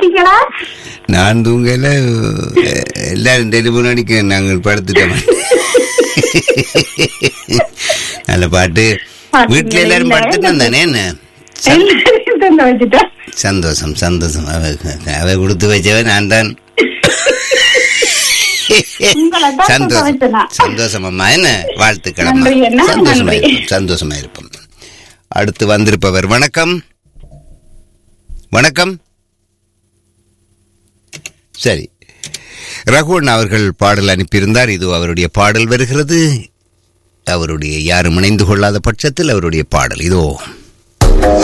தூங்கிட்டீங்களா நான் தூங்கல அஹ், எல்லாரும் டெலிபோன் அடிக்க நாங்கள் படுத்துட்டோம் நல்ல பாட்டு வீட்டுல எல்லாரும் படுத்துட்டோம் தானே என்ன ச- எல்லாரையும் தூங்க வச்சுட்டேன் சந்தோஷம் சந்தோஷம் அவ அவ கொடுத்து வச்சவ நான் தான் உங்களை தான் தூங்க சந்தோஷம் வச்சேனா. சந்தோஷம் அம்மா என்ன வாழ்த்துக்கள் அம்மா நன்றி அண்ணா, சந்தோஷமா நன்றி. இருப்போம் சந்தோஷமா இருப்போம் அடுத்து வந்திருப்பவர் வணக்கம் வணக்கம் சரி ரகுவன் அவர்கள் பாடல் அனுப்பியிருந்தார் இது அவருடைய பாடல் வருகிறது அவருடைய யாரும் இணைந்து கொள்ளாத பட்சத்தில் அவருடைய பாடல் இதோ